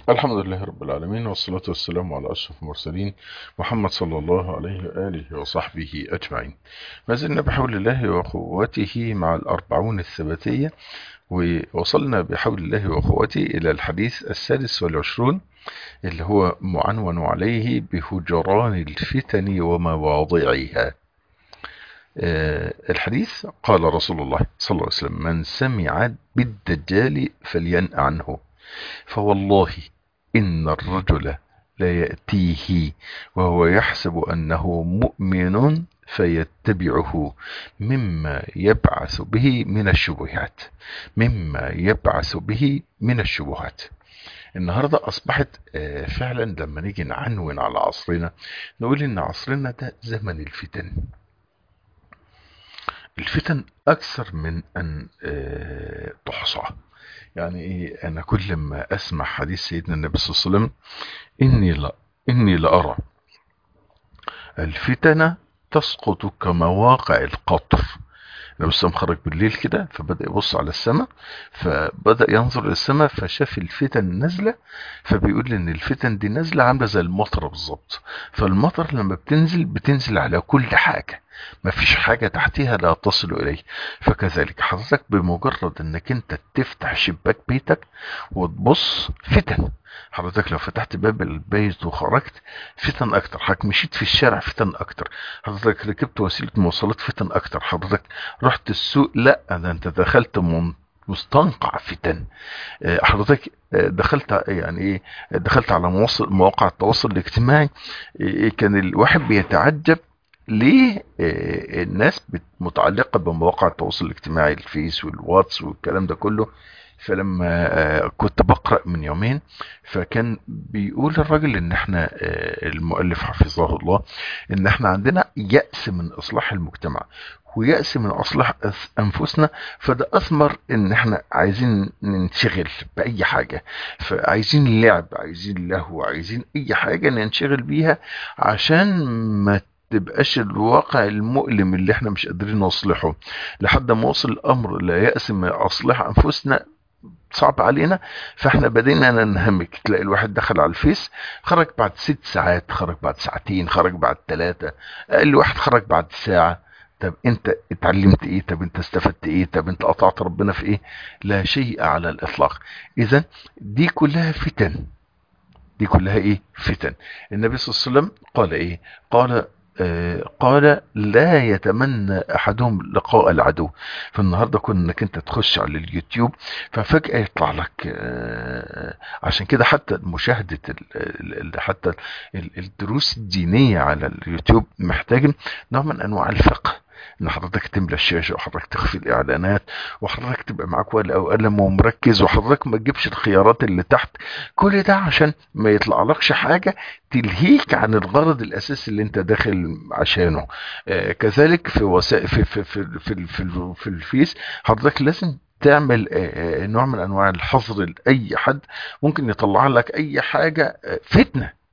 الحمد لله رب العالمين والصلاة والسلام على أشرف المرسلين محمد صلى الله عليه وآله وصحبه أجمعين ما زلنا بحول الله وقوته مع الأربعون الثباتية ووصلنا بحول الله وقوته إلى الحديث السادس والعشرون اللي هو معنون عليه بهجران الفتن ومواضعها آه، الحديث قال رسول الله صلى الله عليه وسلم من سمع بالدجال فلينأ عنه فوالله إن الرجل لا يأتيه وهو يحسب أنه مؤمن فيتبعه مما يبعث به من الشبهات مما يبعث به من الشبهات النهاردة أصبحت آه، فعلا لما نيجي نعنون على عصرنا نقول إن عصرنا ده زمن الفتن الفتن أكثر من أن آه، تحصى يعني إيه أنا كل ما أسمع حديث سيدنا النبي صلى الله عليه وسلم إني لا إني لأرى الفتن تسقط كمواقع القطر النبي صلى الله عليه وسلم خرج بالليل كده فبدأ يبص على السماء فبدأ ينظر للسماء فشاف الفتن نازلة فبيقول ان الفتن دي نازلة عاملة زي المطر بالظبط فالمطر لما بتنزل بتنزل على كل حاجة مفيش حاجة تحتها لا تصل إليه فكذلك حضرتك بمجرد انك انت تفتح شباك بيتك وتبص فتن حضرتك لو فتحت باب البيت وخرجت فتن اكتر حضرتك مشيت في الشارع فتن اكتر حضرتك ركبت وسيلة مواصلات فتن اكتر حضرتك رحت السوق لا ده انت دخلت من مستنقع فتن آه، حضرتك آه، دخلت يعني ايه دخلت على مواصل مواقع التواصل الاجتماعي آه، كان الواحد بيتعجب ليه آه، الناس بت- متعلقة بمواقع التواصل الاجتماعي الفيس والواتس والكلام ده كله فلما آه، كنت بقرأ من يومين فكان بيقول الراجل ان احنا آه، المؤلف حفظه الله ان احنا عندنا يأس من اصلاح المجتمع ويأس من اصلاح أس- انفسنا فده اثمر ان احنا عايزين ننشغل باي حاجة فعايزين لعب عايزين لهو عايزين اي حاجة ننشغل بيها عشان ما تبقاش الواقع المؤلم اللي احنا مش قادرين نصلحه لحد ما وصل الامر لا يأس من اصلاح انفسنا صعب علينا فاحنا بدينا ننهمك تلاقي الواحد دخل على الفيس خرج بعد ست ساعات خرج بعد ساعتين خرج بعد ثلاثة اقل واحد خرج بعد ساعة طب انت اتعلمت ايه طب انت استفدت ايه طب انت قطعت ربنا في ايه لا شيء على الاطلاق اذا دي كلها فتن دي كلها ايه فتن النبي صلى الله عليه وسلم قال ايه قال آه قال لا يتمنى احدهم لقاء العدو فالنهارده كون انك انت تخش على اليوتيوب ففجأة يطلع لك آه عشان كده حتى مشاهدة ال- ال- ال- حتى ال- الدروس الدينية على اليوتيوب محتاج نوع من انواع الفقه ان حضرتك تملى الشاشة وحضرتك تخفي الاعلانات وحضرتك تبقى معاك ورقة او قلم ومركز وحضرتك ما تجيبش الخيارات اللي تحت كل ده عشان ما يطلعلكش حاجة تلهيك عن الغرض الاساسي اللي انت داخل عشانه آه كذلك في وسائل في في في في, في, في الفيس حضرتك لازم تعمل آه، آه، نوع من انواع الحظر لاي حد ممكن يطلع لك اي حاجه آه، فتنه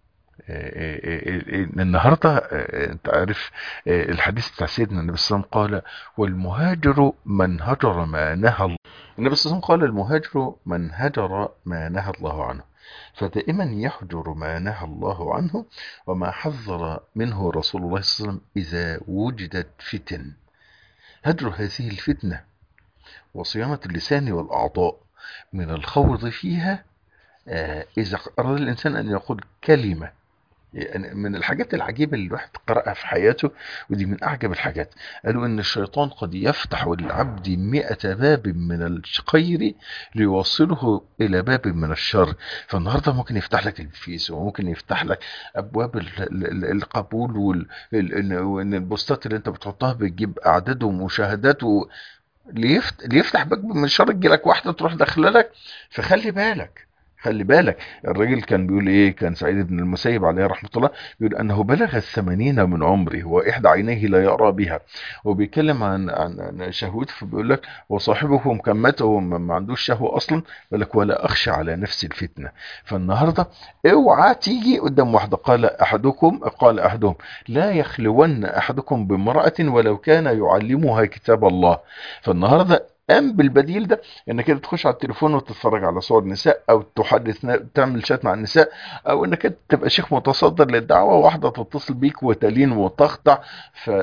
آه، آه، آه، آه، النهارده آه، انت عارف آه، الحديث بتاع سيدنا النبي صلى الله عليه وسلم قال والمهاجر من هجر ما نهى الله النبي صلى الله عليه وسلم قال المهاجر من هجر ما نهى الله عنه فدائما يحجر ما نهى الله عنه وما حذر منه رسول الله صلى الله عليه وسلم إذا وجدت فتن هجر هذه الفتنة وصيانة اللسان والأعضاء من الخوض فيها آه، إذا أراد الإنسان أن يقول كلمة يعني من الحاجات العجيبة اللي الواحد قرأها في حياته ودي من أعجب الحاجات قالوا إن الشيطان قد يفتح للعبد مئة باب من الخير ليوصله إلى باب من الشر فالنهاردة ممكن يفتح لك الفيس وممكن يفتح لك أبواب ال- ال- ال- القبول وال- ال- ال- وإن البوستات اللي أنت بتحطها بتجيب أعداد ومشاهدات و... ليفت... ليفتح باب من الشر تجيلك واحدة تروح داخله لك فخلي بالك خلي بالك الراجل كان بيقول ايه كان سعيد بن المسيب عليه رحمة الله بيقول انه بلغ الثمانين من عمره واحدى عينيه لا يرى بها وبيتكلم عن عن عن شهوته فبيقول لك وصاحبه مكمته وما ما عندوش شهوة اصلا بيقول لك ولا اخشى على نفسي الفتنة فالنهاردة اوعى تيجي قدام واحدة قال احدكم قال احدهم لا يخلون احدكم بامرأة ولو كان يعلمها كتاب الله فالنهاردة قام بالبديل ده انك انت تخش على التليفون وتتفرج على صور نساء او تحدث تعمل شات مع النساء او انك انت تبقى شيخ متصدر للدعوه واحده تتصل بيك وتلين وتخضع ف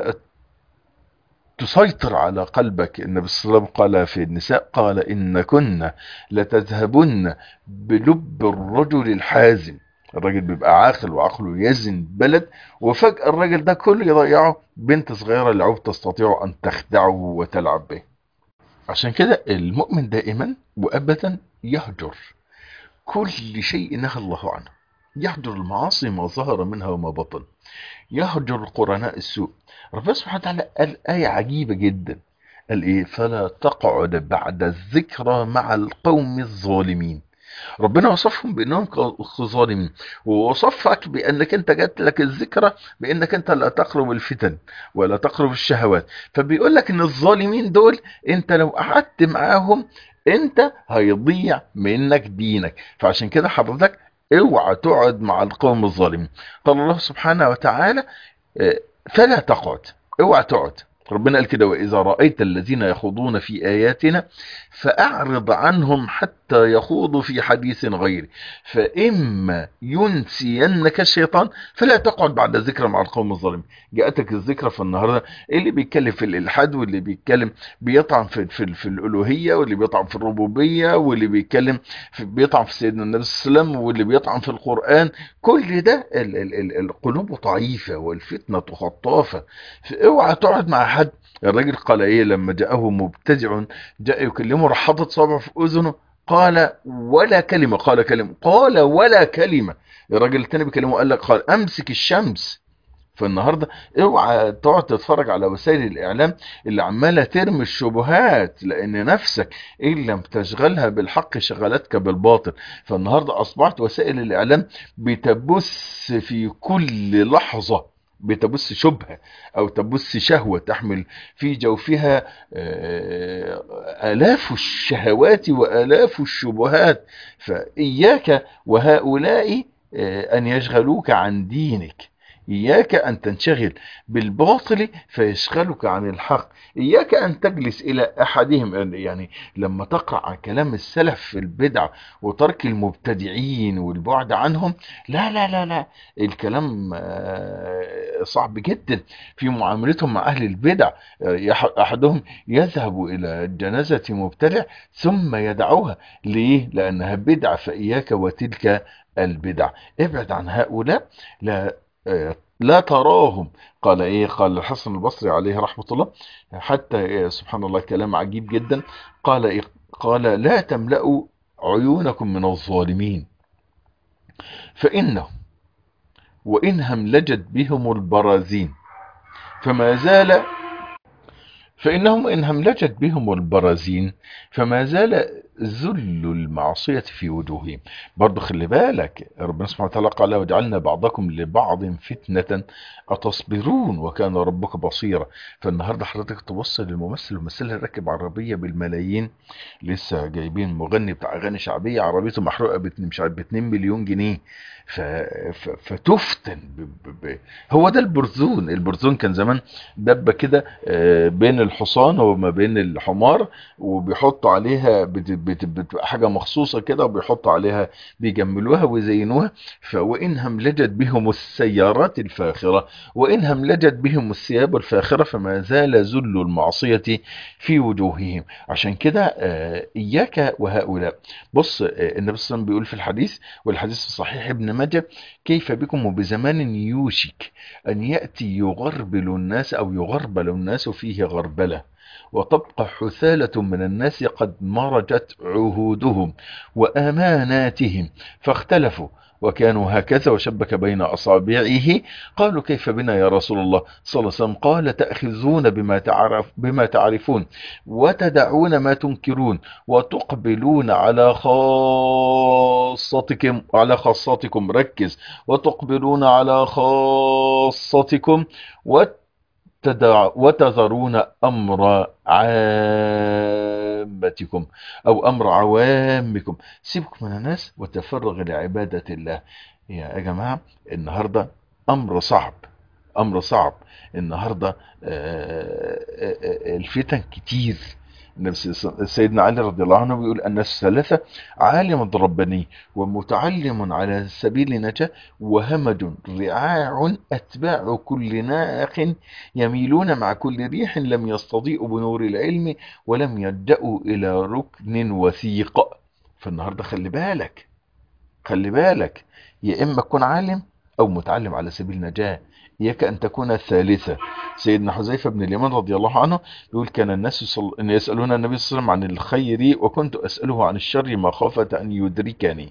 تسيطر على قلبك النبي صلى الله عليه وسلم قال في النساء قال إن كنا لتذهبن بلب الرجل الحازم الراجل بيبقى عاقل وعقله يزن بلد وفجأة الراجل ده كله يضيعه بنت صغيرة لعوب تستطيع أن تخدعه وتلعب به عشان كده المؤمن دائما وأبدا يهجر كل شيء نهى الله عنه يهجر المعاصي ما ظهر منها وما بطن يهجر قرناء السوء ربنا سبحانه وتعالى قال آية عجيبة جدا قال إيه فلا تقعد بعد الذكرى مع القوم الظالمين ربنا وصفهم بانهم ظالمين ووصفك بانك انت جات لك الذكرى بانك انت لا تقرب الفتن ولا تقرب الشهوات فبيقول لك ان الظالمين دول انت لو قعدت معاهم انت هيضيع منك دينك فعشان كده حضرتك اوعى تقعد مع القوم الظالمين قال الله سبحانه وتعالى فلا تقعد اوعى تقعد ربنا قال كده وإذا رأيت الذين يخوضون في آياتنا فأعرض عنهم حتى يخوضوا في حديث غيره فإما ينسينك الشيطان فلا تقعد بعد الذكرى مع القوم الظالمين جاءتك الذكرى في النهاردة اللي بيتكلم في الإلحاد واللي بيتكلم بيطعن في, في, في الألوهية واللي بيطعن في الربوبية واللي بيتكلم في بيطعن في سيدنا النبي صلى الله عليه وسلم واللي بيطعن في القرآن كل ده ال ال ال القلوب ضعيفة والفتنة خطافة اوعى تقعد مع حد الراجل قال ايه لما جاءه مبتدع جاء يكلمه راح حاطط صابع في اذنه قال ولا كلمه قال كلمه قال ولا كلمه الراجل التاني بيكلمه قال لك قال امسك الشمس فالنهارده اوعى تقعد تتفرج على وسائل الاعلام اللي عماله ترمي الشبهات لان نفسك ان لم تشغلها بالحق شغلتك بالباطل فالنهارده اصبحت وسائل الاعلام بتبث في كل لحظه بتبث شبهة أو تبث شهوة تحمل في جوفها آلاف الشهوات وآلاف الشبهات فإياك وهؤلاء أن يشغلوك عن دينك إياك أن تنشغل بالباطل فيشغلك عن الحق إياك أن تجلس إلى أحدهم يعني لما تقرأ كلام السلف في البدع وترك المبتدعين والبعد عنهم لا لا لا لا الكلام صعب جدا في معاملتهم مع أهل البدع أحدهم يذهب إلى جنازة مبتدع ثم يدعوها ليه؟ لأنها بدع فإياك وتلك البدع ابعد عن هؤلاء لا لا تراهم قال ايه قال الحسن البصري عليه رحمة الله حتى إيه سبحان الله كلام عجيب جدا قال إيه قال لا تملأوا عيونكم من الظالمين فإنه وإن هملجت بهم البرازين فما زال فإنهم إن هملجت بهم البرازين فما زال ذل المعصية في وجوههم برضو خلي بالك ربنا سبحانه وتعالى قال وجعلنا بعضكم لبعض فتنة أتصبرون وكان ربك بصيرا فالنهاردة حضرتك تبص للممثل الممثل راكب عربية بالملايين لسه جايبين مغني بتاع أغاني شعبية عربيته محروقة مش عارف ب 2 مليون جنيه ف... ف... فتفتن ب... ب... ب... هو ده البرزون البرزون كان زمان دبة كده بين الحصان وما بين الحمار وبيحطوا عليها بت... بتبقى حاجة مخصوصة كده وبيحطوا عليها بيجملوها ويزينوها فوإن هملجت بهم السيارات الفاخرة وإن هملجت بهم الثياب الفاخرة فما زال ذل المعصية في وجوههم عشان كده إياك وهؤلاء بص النبي صلى الله عليه وسلم بيقول في الحديث والحديث في صحيح ابن ماجه كيف بكم وبزمان يوشك أن يأتي يغربل الناس أو يغربل الناس فيه غربلة وتبقى حثالة من الناس قد مرجت عهودهم وأماناتهم فاختلفوا وكانوا هكذا وشبك بين أصابعه قالوا كيف بنا يا رسول الله صلى الله عليه وسلم قال تأخذون بما, تعرف بما تعرفون وتدعون ما تنكرون وتقبلون على خاصتكم على خاصتكم ركز وتقبلون على خاصتكم وتدع وتذرون أمر عامتكم أو أمر عوامكم سيبكم من الناس وتفرغ لعبادة الله يا جماعة النهاردة أمر صعب أمر صعب النهاردة الفتن كتير النبي صلى- سيدنا علي رضي الله عنه بيقول أن الثلاثة عالم رباني ومتعلم على سبيل نجاة وهمج رعاع أتباع كل ناخ يميلون مع كل ريح لم يستضيئوا بنور العلم ولم يلجأوا إلى ركن وثيق فالنهاردة خلي بالك خلي بالك يا إما تكون عالم أو متعلم على سبيل نجاة إياك أن تكون الثالثة سيدنا حذيفة بن اليمان رضي الله عنه يقول كان الناس صل... أن يسألون النبي صلى الله عليه وسلم عن الخير وكنت أسأله عن الشر مخافة أن يدركني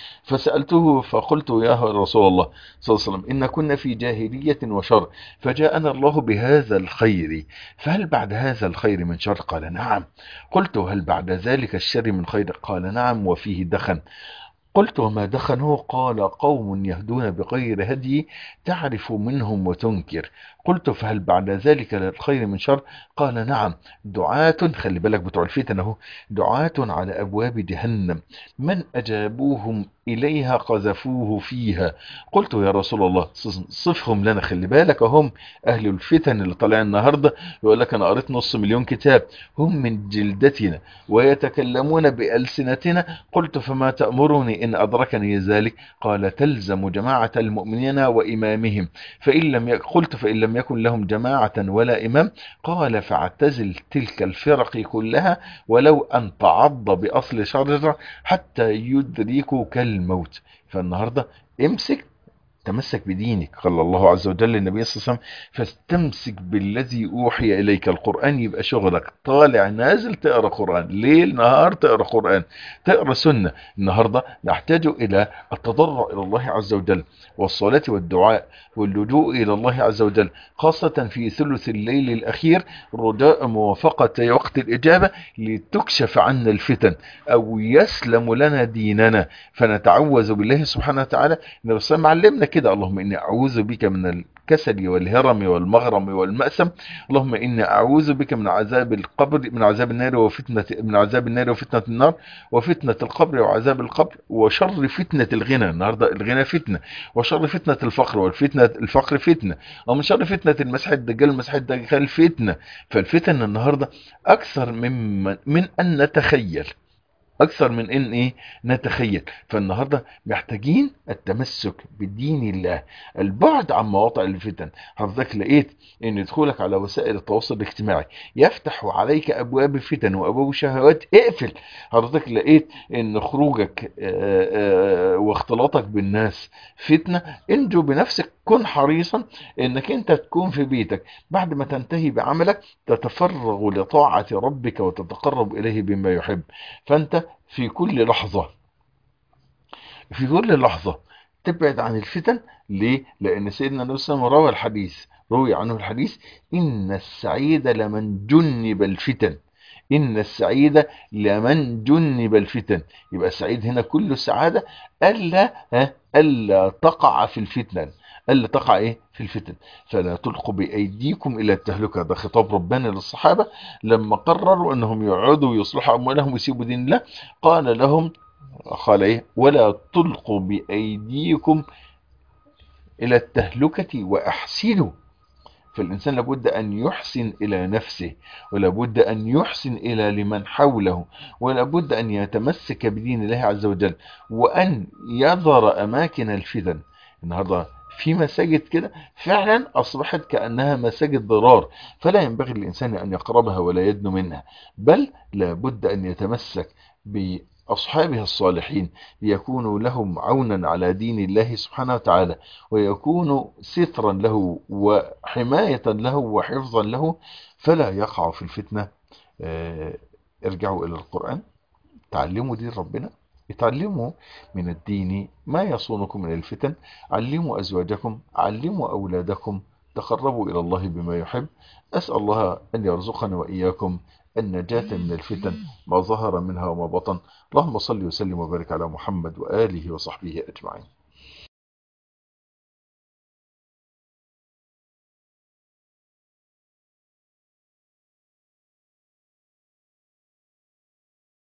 فسألته فقلت يا رسول الله صلى الله عليه وسلم إن كنا في جاهلية وشر فجاءنا الله بهذا الخير فهل بعد هذا الخير من شر قال نعم قلت هل بعد ذلك الشر من خير قال نعم وفيه دخن قلت وما دخنه قال قوم يهدون بغير هدي تعرف منهم وتنكر قلت فهل بعد ذلك للخير من شر قال نعم دعاة خلي بالك بتوع الفتن اهو دعاة على ابواب جهنم من اجابوهم اليها قذفوه فيها قلت يا رسول الله صفهم لنا خلي بالك هم اهل الفتن اللي طالع النهارده يقول لك انا قريت نص مليون كتاب هم من جلدتنا ويتكلمون بألسنتنا قلت فما تأمرني إن أدركني ذلك قال تلزم جماعة المؤمنين وإمامهم فإن لم يك... قلت فإن لم يكن لهم جماعة ولا إمام قال فاعتزل تلك الفرق كلها ولو أن تعض بأصل شجرة حتى يدركك الموت فالنهاردة امسك تمسك بدينك قال الله عز وجل للنبي صلى الله عليه وسلم فاستمسك بالذي أوحي إليك القرآن يبقى شغلك طالع نازل تقرأ قرآن ليل نهار تقرأ قرآن تقرأ سنة النهاردة نحتاج إلى التضرع إلى الله عز وجل والصلاة والدعاء واللجوء إلى الله عز وجل خاصة في ثلث الليل الأخير رجاء موافقة وقت الإجابة لتكشف عنا الفتن أو يسلم لنا ديننا فنتعوذ بالله سبحانه وتعالى النبي صلى الله عليه وسلم علمنا كده اللهم إني أعوذ بك من الكسل والهرم والمغرم والمأسم اللهم إني أعوذ بك من عذاب القبر من عذاب النار وفتنة من عذاب النار وفتنة النار وفتنة القبر وعذاب القبر وشر فتنة الغنى النهاردة الغنى فتنة وشر فتنة الفقر والفتنة الفقر فتنة ومن شر فتنة المسيح الدجال المسيح الدجال فتنة فالفتن النهاردة أكثر من من أن نتخيل اكثر من ان ايه نتخيل فالنهارده محتاجين التمسك بدين الله البعد عن مواطع الفتن حضرتك لقيت ان دخولك على وسائل التواصل الاجتماعي يفتح عليك ابواب فتن وابواب شهوات اقفل حضرتك لقيت ان خروجك واختلاطك بالناس فتنه انجو بنفسك كن حريصا انك انت تكون في بيتك بعد ما تنتهي بعملك تتفرغ لطاعه ربك وتتقرب اليه بما يحب فانت في كل لحظة في كل لحظة تبعد عن الفتن ليه؟ لأن سيدنا النبي صلى الله عليه وسلم روى الحديث روي عنه الحديث إن السعيد لمن جنب الفتن إن السعيد لمن جنب الفتن يبقى السعيد هنا كل السعادة ألا ها ألا تقع في الفتن ألا تقع إيه في الفتن فلا تلقوا بأيديكم إلى التهلكة ده خطاب ربنا للصحابة لما قرروا أنهم يقعدوا ويصلحوا أموالهم ويسيبوا دين الله قال لهم قال إيه ولا تلقوا بأيديكم إلى التهلكة وأحسنوا فالإنسان لابد أن يحسن إلى نفسه ولابد أن يحسن إلى لمن حوله ولابد أن يتمسك بدين الله عز وجل وأن يظهر أماكن الفتن النهارده في مساجد كده فعلا أصبحت كأنها مساجد ضرار فلا ينبغي للإنسان أن يقربها ولا يدنو منها بل لابد أن يتمسك بأصحابها الصالحين ليكونوا لهم عونا على دين الله سبحانه وتعالى ويكونوا سترا له وحماية له وحفظا له فلا يقع في الفتنة ارجعوا إلى القرآن تعلموا دين ربنا اتعلموا من الدين ما يصونكم من الفتن علموا أزواجكم علموا أولادكم تقربوا إلى الله بما يحب أسأل الله أن يرزقنا وإياكم النجاة من الفتن ما ظهر منها وما بطن اللهم صل وسلم وبارك على محمد وآله وصحبه أجمعين